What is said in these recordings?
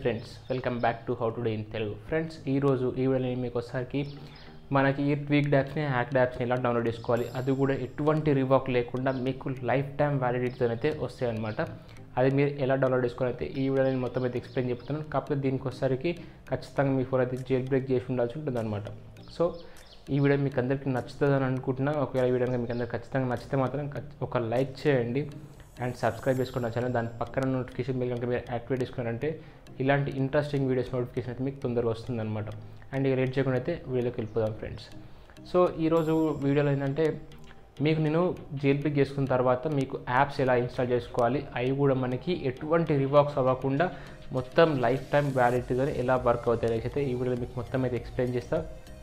friends welcome back to how today in Telugu friends ఈరోజు ఈ వీడియోలో నేను మీకు ఒకసారికి మనకి ఈ ట్వీక్ యాప్స్ని హ్యాక్ యాప్స్ని ఎలా డౌన్లోడ్ చేసుకోవాలి అది కూడా ఎటువంటి రివాక్ లేకుండా మీకు లైఫ్ టైం వ్యాలిడిటీతో అయితే వస్తాయి అనమాట అది మీరు ఎలా డౌన్లోడ్ చేసుకోవాలి అయితే ఈ వీడియో నేను మొత్తం అయితే ఎక్స్ప్లెయిన్ చెప్తున్నాను కాకపోతే దీనికి ఒకసారికి ఖచ్చితంగా మీ ఫోన్ అయితే జైల్ బ్రేక్ చేసి ఉండాల్సి ఉంటుంది అనమాట సో ఈ వీడియో మీకు అందరికీ నచ్చుతుంది అని అనుకుంటున్నా ఒకవేళ ఈ వీడియో కనుక మీకు అందరికి ఖచ్చితంగా నచ్చితే మాత్రం ఖచ్- ఒక లైక్ చేయండి అండ్ సబ్స్క్రైబ్ చేసుకున్న ఛానల్ దాని పక్కన నోటిఫికేషన్ బిల్ కనుక మీరు యాక్టివేట్ చేసుకున్నారంటే ఇలాంటి ఇంట్రెస్టింగ్ వీడియోస్ నోటిఫికేషన్ అయితే మీకు తొందరగా వస్తుందన్నమాట అండ్ ఇక లేట్ చేయకుండా అయితే వీడియోకి వెళ్ళిపోదాం ఫ్రెండ్స్ సో ఈరోజు వీడియోలో ఏంటంటే మీకు నేను జైల్ పిక్ చేసుకున్న తర్వాత మీకు యాప్స్ ఎలా ఇన్స్టాల్ చేసుకోవాలి అవి కూడా మనకి ఎటువంటి రివాక్స్ అవ్వకుండా మొత్తం లైఫ్ టైం వ్యాలిటీతో ఎలా వర్క్ అవుతాయి అయితే ఈ వీడియోలో మీకు మొత్తం అయితే ఎక్స్ప్లెయిన్ చేస్తా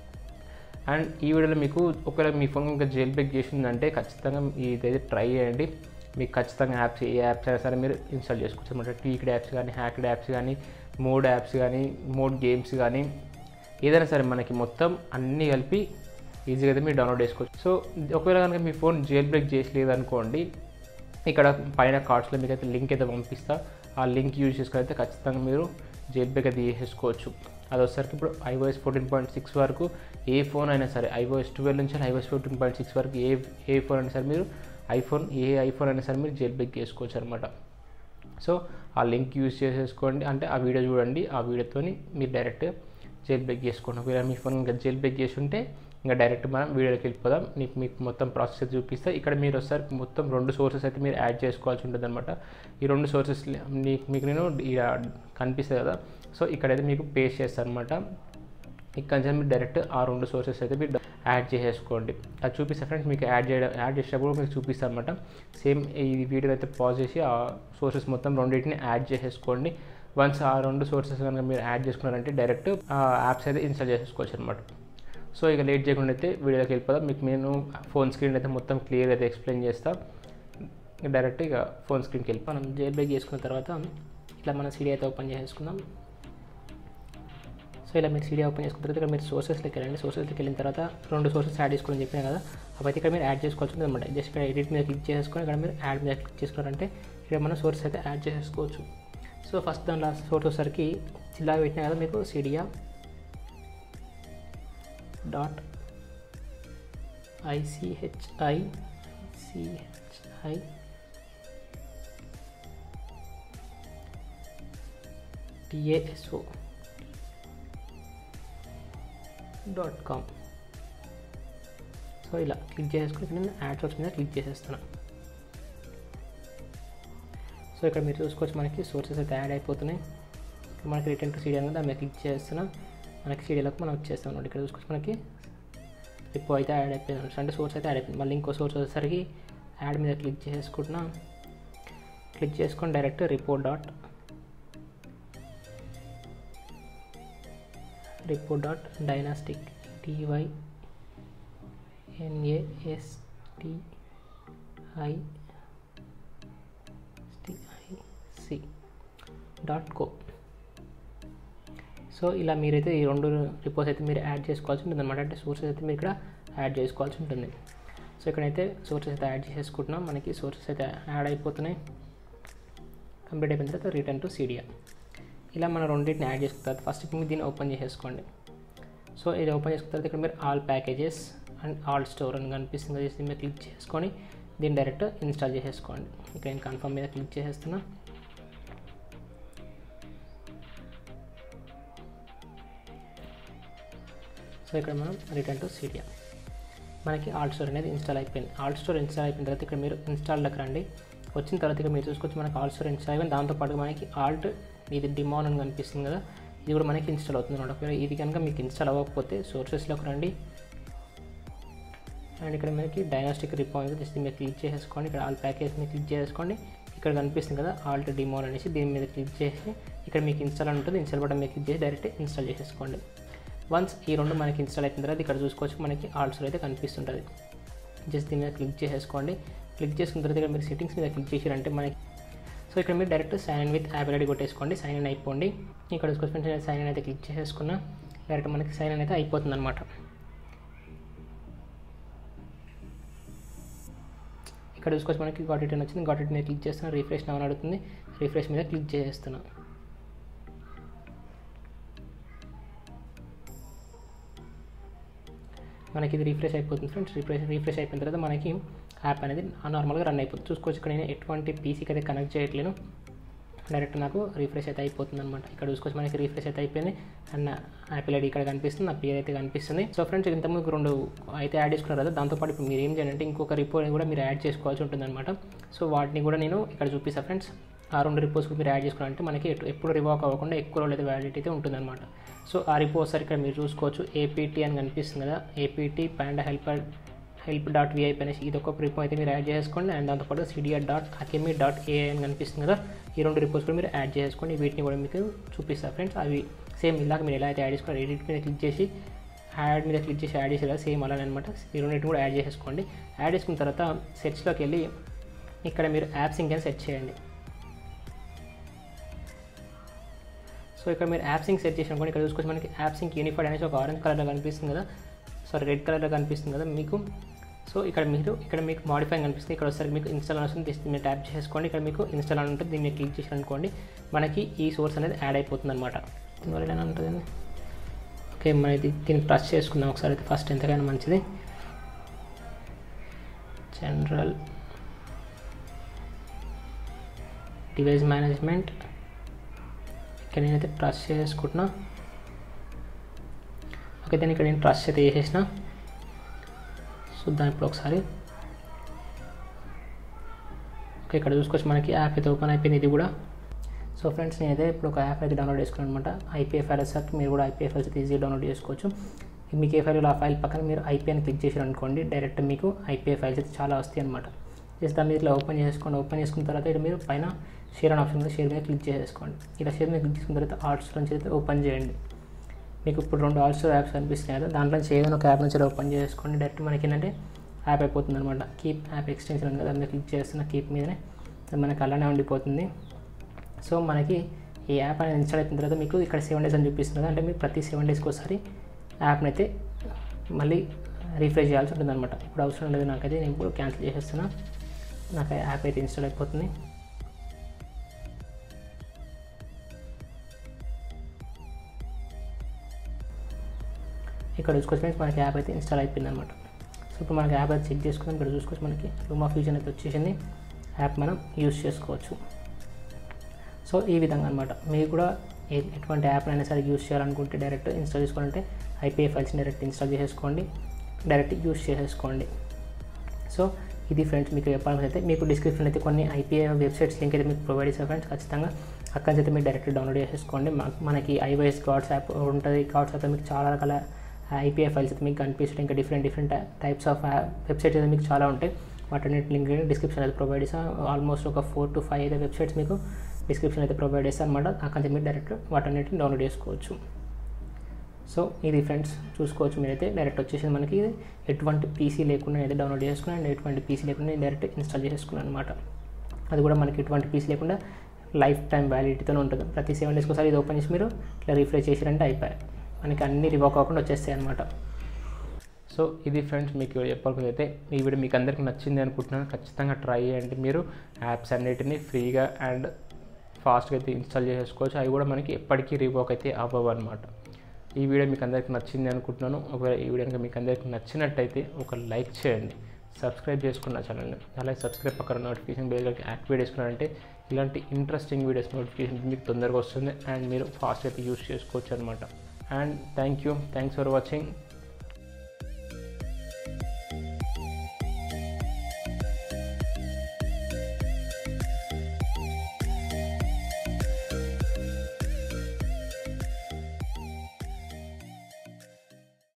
అండ్ ఈ వీడియోలో మీకు ఒకవేళ మీ ఫోన్ ఇంకా జైల్ బ్రేక్ చేసిందంటే ఖచ్చితంగా ఇదైతే ట్రై చేయండి మీకు ఖచ్చితంగా యాప్స్ ఏ యాప్స్ అయినా సరే మీరు ఇన్స్టాల్ చేసుకోవచ్చు అనమాట టీక్డ్ యాప్స్ కానీ హ్యాక్డ్ యాప్స్ కానీ మోడ్ యాప్స్ కానీ మోడ్ గేమ్స్ కానీ ఏదైనా సరే మనకి మొత్తం అన్నీ కలిపి ఈజీగా అయితే మీరు డౌన్లోడ్ చేసుకోవచ్చు సో ఒకవేళ కనుక మీ ఫోన్ జైల్ బ్రేక్ చేసి లేదనుకోండి ఇక్కడ పైన కార్డ్స్లో మీకు అయితే లింక్ అయితే పంపిస్తా ఆ లింక్ యూజ్ చేసుకుని అయితే ఖచ్చితంగా మీరు జైల్ బ్రేక్ అయితే చేసేసుకోవచ్చు అది వచ్చేసరికి ఇప్పుడు ఐఓఎస్ ఫోర్టీన్ పాయింట్ సిక్స్ వరకు ఏ ఫోన్ అయినా సరే ఐఓఎస్ ట్వెల్వ్ నుంచి ఐఓఎస్ ఫోర్టీన్ పాయింట్ సిక్స్ వరకు ఏ ఏ ఫోన్ అయినా సరే మీరు ఐఫోన్ ఏ ఐఫోన్ అయినా సరే మీరు జైల్ బ్రేక్ చేసుకోవచ్చు అనమాట సో ఆ లింక్ యూజ్ చేసేసుకోండి అంటే ఆ వీడియో చూడండి ఆ వీడియోతోని మీరు డైరెక్ట్ జైల్ బ్రేక్ చేసుకోండి ఒకవేళ మీ ఫోన్ ఇంకా జైల్ బ్రేక్ చేసి ఉంటే ఇంకా డైరెక్ట్ మనం వీడియోకి వెళ్ళిపోదాం మీకు మీకు మొత్తం ప్రాసెస్ అయితే చూపిస్తే ఇక్కడ మీరు ఒకసారి మొత్తం రెండు సోర్సెస్ అయితే మీరు యాడ్ చేసుకోవాల్సి ఉంటుంది అనమాట ఈ రెండు సోర్సెస్ మీకు నేను ఇలా కనిపిస్తుంది కదా సో ఇక్కడైతే మీకు పేస్ట్ చేస్తాను అనమాట ఇక్కడ నుంచి మీరు డైరెక్ట్ ఆ రెండు సోర్సెస్ అయితే మీరు యాడ్ చేసేసుకోండి అది చూపిస్తే ఫ్రెండ్స్ మీకు యాడ్ చేయడం యాడ్ చేసేటప్పుడు మీకు చూపిస్తాను అనమాట సేమ్ ఈ వీడియో అయితే పాజ్ చేసి ఆ సోర్సెస్ మొత్తం రెండింటిని యాడ్ చేసేసుకోండి వన్స్ ఆ రెండు సోర్సెస్ కనుక మీరు యాడ్ చేసుకున్నారంటే డైరెక్ట్ ఆ యాప్స్ అయితే ఇన్స్టాల్ చేసేసుకోవచ్చు అనమాట సో ఇక లేట్ చేయకుండా అయితే వీడియోకి వెళ్ళిపోదాం మీకు నేను ఫోన్ స్క్రీన్ అయితే మొత్తం క్లియర్ అయితే ఎక్స్ప్లెయిన్ చేస్తా డైరెక్ట్ ఇక ఫోన్ స్క్రీన్కి వెళ్ళి మనం జైల్ బ్రేక్ చేసుకున్న తర్వాత ఇట్లా మన సీడీ అయితే ఓపెన్ చేసేసుకుందాం సో ఇలా మీరు సీడీ ఓపెన్ చేసుకున్న తర్వాత ఇక్కడ మీరు సోర్సెస్లోకి వెళ్ళండి సోర్సెస్లోకి వెళ్ళిన తర్వాత రెండు సోర్సెస్ యాడ్ చేసుకోవాలని చెప్పినా కదా అవి ఇక్కడ మీరు యాడ్ చేసుకోవాల్సి ఉంటుంది అనమాట జస్ట్ ఇక్కడ ఎడిట్ మీద క్లిక్ చేసుకొని ఇక్కడ మీరు యాడ్ మీద క్లిక్ చేసుకున్నారంటే ఇక్కడ మన సోర్సెస్ అయితే యాడ్ చేసుకోవచ్చు సో ఫస్ట్ దానిలో సోర్స్ వచ్చేసరికి ఇలా పెట్టినా కదా మీకు Cydia dot ICHI CHI TASO dot com so ఇలా క్లిక్ చేసుకుని ఇక్కడ నేను యాడ్ సోర్స్ మీద క్లిక్ చేసేస్తున్నాను సో ఇక్కడ మీరు చూసుకోవచ్చు మనకి సోర్సెస్ అయితే యాడ్ అయిపోతున్నాయి ఇక్కడ మనకి రిటర్న్ టు సీడీ అనేది దాని మీద క్లిక్ చేస్తున్నా మనకి సీడీలోకి మనం వచ్చేస్తాం అనమాట ఇక్కడ చూసుకోవచ్చు మనకి రిపో అయితే యాడ్ అయిపోయింది అంటే సోర్స్ అయితే యాడ్ అయిపోయింది మళ్ళీ ఇంకో సోర్స్ వచ్చేసరికి యాడ్ మీద క్లిక్ చేసుకుంటున్నా క్లిక్ చేసుకొని direct report dot report dot dynastic TY NASTI C dot co so ఇలా మీరైతే ఈ రెండు రిపోర్ట్స్ అయితే మీరు యాడ్ చేసుకోవాల్సి ఉంటుంది అనమాట అంటే సోర్సెస్ అయితే మీరు ఇక్కడ యాడ్ చేసుకోవాల్సి ఉంటుంది సో ఇక్కడైతే సోర్సెస్ అయితే యాడ్ చేసేసుకుంటున్నాం మనకి సోర్సెస్ అయితే యాడ్ అయిపోతున్నాయి కంప్లీట్ అయిపోయిన తర్వాత రిటర్న్ టు సీడియా ఇలా మనం రెండింటిని యాడ్ చేసుకున్న తర్వాత ఫస్ట్ మీరు దీన్ని ఓపెన్ చేసేసుకోండి సో ఇది ఓపెన్ చేసుకున్న తర్వాత ఇక్కడ మీరు all packages and all store అని కనిపిస్తుంది కదా దీని మీద క్లిక్ చేసుకొని దీన్ని డైరెక్ట్ ఇన్స్టాల్ చేసేసుకోండి ఇక్కడ నేను కన్ఫర్మ్ మీద క్లిక్ చేసేస్తున్నా సో ఇక్కడ మనం రిటర్న్ టు సీడియా మనకి ఆల్ట్ స్టోర్ అనేది ఇన్స్టాల్ అయిపోయింది ఆల్ట్ స్టోర్ ఇన్స్టాల్ అయిపోయిన తర్వాత ఇక్కడ మీరు ఇన్స్టాల్లోకి రండి వచ్చిన తర్వాత ఇక్కడ మీరు చూసుకోవచ్చు మనకి ఆల్ట్ స్టోర్ ఇన్స్టాల్ అయిపోయింది దాంతోపాటు మనకి ఆల్ట్ ఇది డిమాన్ అని కనిపిస్తుంది కదా ఇది కూడా మనకి ఇన్స్టాల్ అవుతుంది అనమాట ఒకవేళ ఇది కనుక మీకు ఇన్స్టాల్ అవ్వకపోతే సోర్సెస్లోకి రండి అండ్ ఇక్కడ మనకి డైనాస్టిక్ రిపాయింట్ జస్ట్ మీరు క్లిక్ చేసేసుకోండి ఇక్కడ ఆల్ ప్యాకేజ్ మీద క్లిక్ చేసుకోండి ఇక్కడ కనిపిస్తుంది కదా ఆల్ట్ డిమోన్ అనేసి దీని మీద క్లిక్ చేసి ఇక్కడ మీకు ఇన్స్టాల్ అని ఉంటుంది ఇన్స్టాల్ బటన్ మీద క్లిక్ చేసి డైరెక్ట్ ఇన్స్టాల్ చేసేసుకోండి వన్స్ ఈ రెండు మనకి ఇన్స్టాల్ అయిన తర్వాత ఇక్కడ చూసుకోవచ్చు మనకి ఆల్సో అయితే కనిపిస్తుంటుంది జస్ట్ దీని మీద క్లిక్ చేసేసుకోండి క్లిక్ చేసుకున్న తర్వాత ఇక్కడ మీరు సెట్టింగ్స్ మీద క్లిక్ చేసారంటే మనకి సో ఇక్కడ మీరు direct sign in with app ID కొట్టేసుకోండి సైన్ ఇన్ అయిపోండి ఇక్కడ చూసుకోవచ్చు నేను సైన్ ఇన్ అయితే క్లిక్ చేసేసుకున్నా డైరెక్ట్ మనకి సైన్ ఇన్ అయితే అయిపోతుంది అనమాట ఇక్కడ చూసుకోవచ్చు మనకి గాట్ రిటర్న్ వచ్చింది గాట్ రిటర్న్ క్లిక్ చేస్తున్నా రిఫ్రెష్ నవని అడుగుతుంది రిఫ్రెష్ మీద క్లిక్ చేసేస్తున్నా మనకి ఇది రిఫ్రెష్ అయిపోతుంది ఫ్రెండ్స్ రిఫ్రెష్ రిఫ్రెష్ అయిపోయిన తర్వాత మనకి యాప్ అనేది నార్మల్గా రన్ అయిపోతుంది చూసుకోవచ్చు ఇక్కడ నేను ఎటువంటి పీసీకి అయితే కనెక్ట్ చేయట్లేను డైరెక్ట్ నాకు రిఫ్రెష్ అయితే అయిపోతుంది అనమాట ఇక్కడ చూసుకోవచ్చు మనకి రిఫ్రెష్ అయితే అయిపోయింది అండ్ నా యాపిల్ ఐడి ఇక్కడ కనిపిస్తుంది నా పేరు అయితే కనిపిస్తుంది సో ఫ్రెండ్స్ ఇంతకుముందు రెండు అయితే యాడ్ చేసుకున్నారు కదా దాంతోపాటు ఇప్పుడు మీరు ఏం చేయాలంటే ఇంకొక రిపోర్ట్ కూడా మీరు యాడ్ చేసుకోవాల్సి ఉంటుంది అనమాట సో వాటిని కూడా నేను ఇక్కడ చూపిస్తాను ఫ్రెండ్స్ ఆ రెండు రిపోర్ట్స్ మీరు యాడ్ చేసుకోవాలంటే మనకి ఎటు- ఎప్పుడు రివాక్ అవ్వకుండా ఎక్కువ రోజులు అయితే వ్యాలిడిటీ అయితే ఉంటుందన్నమాట సో ఆ రిపోర్ట్స్ ఇక్కడ మీరు చూసుకోవచ్చు ఏపీటీ అని కనిపిస్తుంది కదా APT panda helper help dot VIP అనేసి ఇది ఒక రిపో అయితే మీరు యాడ్ చేసుకోండి అండ్ దాంతోపాటు సిడిఆర్ డాట్ అకెమి డాట్ ఏఐ అని కనిపిస్తుంది కదా ఈ రెండు రిపోర్ట్స్ కూడా మీరు యాడ్ చేసుకోండి వీటిని కూడా మీకు చూపిస్తారు ఫ్రెండ్స్ అవి సేమ్ ఇలాగ మీరు ఎలా అయితే యాడ్ చేసుకోవాలి ఎడిట్ మీద క్లిక్ చేసి యాడ్ మీద క్లిక్ చేసి యాడ్ చేసేది సేమ్ అలానే అనమాట ఈ రెండింటిని కూడా యాడ్ చేసేసుకోండి యాడ్ చేసుకున్న తర్వాత సెర్చ్లోకి వెళ్ళి ఇక్కడ మీరు యాప్ సింక్ అని సెట్ చేయండి సో ఇక్కడ మీరు యాప్ సింక్ సెట్ చేసి అనుకోండి ఇక్కడ చూసుకొచ్చి మనకి యాప్ సింక్ యూనిఫైడ్ అనేసి ఒక ఆరెంజ్ కలర్లో కనిపిస్తుంది కదా సారీ రెడ్ కలర్లో కనిపిస్తుంది కదా మీకు సో ఇక్కడ మీరు ఇక్కడ మీకు మాడిఫై కనిపిస్తుంది ఇక్కడ వచ్చేసరికి మీకు ఇన్స్టాల్ అని వస్తుంది జస్ట్ మీరు ట్యాప్ చేసుకోండి ఇక్కడ మీకు ఇన్స్టాల్ అని ఉంటుంది దీన్ని క్లిక్ చేసి అనుకోండి మనకి ఈ సోర్స్ అనేది యాడ్ అయిపోతుంది అనమాట దీనివల్ల ఎలా ఉంటుంది ఓకే మన ఇది దీన్ని ప్రెస్ చేసుకుందాం ఒకసారి అయితే ఫస్ట్ ఎంతకైనా మంచిది జనరల్ డివైస్ మేనేజ్మెంట్ ఇక్కడ నేనైతే ప్రెస్ చేసుకుంటున్నా ఓకే దాన్ని ఇక్కడ నేను ప్రెస్ అయితే చేసేసిన చూద్దాం ఇప్పుడు ఒకసారి ఓకే ఇక్కడ చూసుకోవచ్చు మనకి యాప్ అయితే ఓపెన్ అయిపోయింది ఇది కూడా సో ఫ్రెండ్స్ నేనైతే ఇప్పుడు ఒక యాప్ అయితే డౌన్లోడ్ చేసుకున్నాను అనమాట ఐపీఏ ఫైల్స్ మీరు కూడా ఐపీఏ ఫైల్స్ అయితే ఈజీగా డౌన్లోడ్ చేసుకోవచ్చు మీకు ఏ ఫైల్ ఆ ఫైల్ పక్కన మీరు ఐపీ అని క్లిక్ చేశారు అనుకోండి డైరెక్ట్ మీకు ఐపీఏ ఫైల్స్ అయితే చాలా వస్తాయి అనమాట జస్ట్ దాని మీద ఇట్లా ఓపెన్ చేసుకోండి ఓపెన్ చేసుకున్న తర్వాత ఇక్కడ మీరు పైన షేర్ అని ఆప్షన్ ఉంది షేర్ మీద క్లిక్ చేసేసుకోండి ఇలా షేర్ మీద క్లిక్ చేసుకున్న తర్వాత ఆర్ట్స్ నుంచి అయితే ఓపెన్ చేయండి మీకు ఇప్పుడు రెండు ఆల్సో యాప్స్ కనిపిస్తున్నాయి కదా దాంట్లో నుంచి ఏదైనా ఒక యాప్ నుంచి ఓపెన్ చేసుకోండి డైరెక్ట్ మనకి ఏంటంటే యాప్ అయిపోతుంది అనమాట కీప్ యాప్ ఎక్స్టెన్షన్ ఉంది కదా దాని మీద క్లిక్ చేస్తున్న కీప్ మీదనే అది మనకి అలానే ఉండిపోతుంది సో మనకి ఈ యాప్ అనేది ఇన్స్టాల్ అయిన తర్వాత మీకు ఇక్కడ సెవెన్ డేస్ అని చూపిస్తుంది అంటే మీరు ప్రతి సెవెన్ డేస్కి ఒకసారి యాప్ని అయితే మళ్ళీ రీఫ్రెష్ చేయాల్సి ఉంటుంది అనమాట ఇప్పుడు అవసరం లేదు నాకైతే నేను ఇప్పుడు క్యాన్సిల్ చేసేస్తున్నా నాకు ఆ యాప్ అయితే ఇన్స్టాల్ అయిపోతుంది ఇక్కడ చూసుకోవచ్చు ఫ్రెండ్స్ మనకి యాప్ అయితే ఇన్స్టాల్ అయిపోయింది అనమాట సో ఇప్పుడు మనకి యాప్ అయితే చెక్ చేసుకుందాం ఇక్కడ చూసుకోవచ్చు మనకి రూమ్ ఆఫ్ ఫ్యూజన్ అయితే వచ్చేసింది యాప్ మనం యూస్ చేసుకోవచ్చు సో ఈ విధంగా అనమాట మీరు కూడా ఏ- ఎటువంటి యాప్ అయినా సరే యూస్ చేయాలనుకుంటే డైరెక్ట్ ఇన్స్టాల్ చేసుకోవాలంటే ఐపీఏ ఫైల్స్ డైరెక్ట్ ఇన్స్టాల్ చేసేసుకోండి డైరెక్ట్ యూస్ చేసేసుకోండి సో ఇది ఫ్రెండ్స్ మీకు చెప్పాలని అయితే మీకు డిస్క్రిప్షన్ అయితే కొన్ని ఐపీఐ వెబ్సైట్స్ లింక్ అయితే మీకు ప్రొవైడ్ చేస్తారు ఫ్రెండ్స్ ఖచ్చితంగా అక్కడి నుంచి అయితే మీరు డైరెక్ట్ డౌన్లోడ్ చేసేసుకోండి మా- మనకి ఐవైఎస్ గాడ్స్ యాప్ ఉంటుంది గాడ్స్ యాప్ మీకు చాలా రకాల ఐపీఐ ఫైల్స్ అయితే మీకు కనిపిస్తాయి ఇంకా different different types of websites అయితే మీకు చాలా ఉంటాయి వాటన్నిటి లింక్ డిస్క్రిప్షన్ అయితే ప్రొవైడ్ చేస్తాను ఆల్మోస్ట్ ఒక ఫోర్ టు ఫైవ్ అయితే వెబ్సైట్స్ మీకు డిస్క్రిప్షన్ అయితే ప్రొవైడ్ చేస్తాను అనమాట అక్కడి నుంచి మీరు డైరెక్ట్ వాటన్నిటిని డౌన్లోడ్ చేసుకోవచ్చు సో ఇది ఫ్రెండ్స్ చూసుకోవచ్చు మీరైతే డైరెక్ట్ వచ్చేసింది మనకి ఇది ఎటువంటి పీసీ లేకుండా అయితే డౌన్లోడ్ చేసుకున్నాను అండ్ ఎటువంటి పీసీ లేకుండా నేను డైరెక్ట్ ఇన్స్టాల్ చేసుకున్నాను అనమాట అది కూడా మనకి ఎటువంటి పీసీ లేకుండా లైఫ్ టైం వ్యాలిడిటీతో ఉంటుంది ప్రతి సెవెన్ డేస్కి ఒకసారి ఇది ఓపెన్ చేసి మీరు ఇట్లా రిఫ్రెష్ చేసారంటే అయిపోయాయి మనకి అన్ని రివాక్ అవ్వకుండా వచ్చేస్తాయి అనమాట సో ఇది ఫ్రెండ్స్ మీకు చెప్పాల్సింది అయితే ఈ వీడియో మీకు అందరికీ నచ్చింది అనుకుంటున్నాను ఖచ్చితంగా ట్రై చేయండి మీరు యాప్స్ అన్నిటిని ఫ్రీగా అండ్ ఫాస్ట్గా అయితే ఇన్స్టాల్ చేసేసుకోవచ్చు అవి కూడా మనకి ఎప్పటికీ రివాక్ అయితే అవ్వవు అనమాట ఈ వీడియో మీకు అందరికీ నచ్చింది అనుకుంటున్నాను ఒకవేళ ఈ వీడియో కనుక మీకు అందరికీ నచ్చినట్టయితే ఒక లైక్ చేయండి సబ్స్క్రైబ్ చేసుకున్న ఛానల్ని అలాగే సబ్స్క్రైబ్ పక్కన నోటిఫికేషన్ బెల్ యాక్టివేట్ చేసుకున్నారంటే ఇలాంటి ఇంట్రెస్టింగ్ వీడియోస్ నోటిఫికేషన్ మీకు తొందరగా వస్తుంది అండ్ మీరు ఫాస్ట్ అయితే యూస్ చేసుకోవచ్చు అనమాట and thank you thanks for watching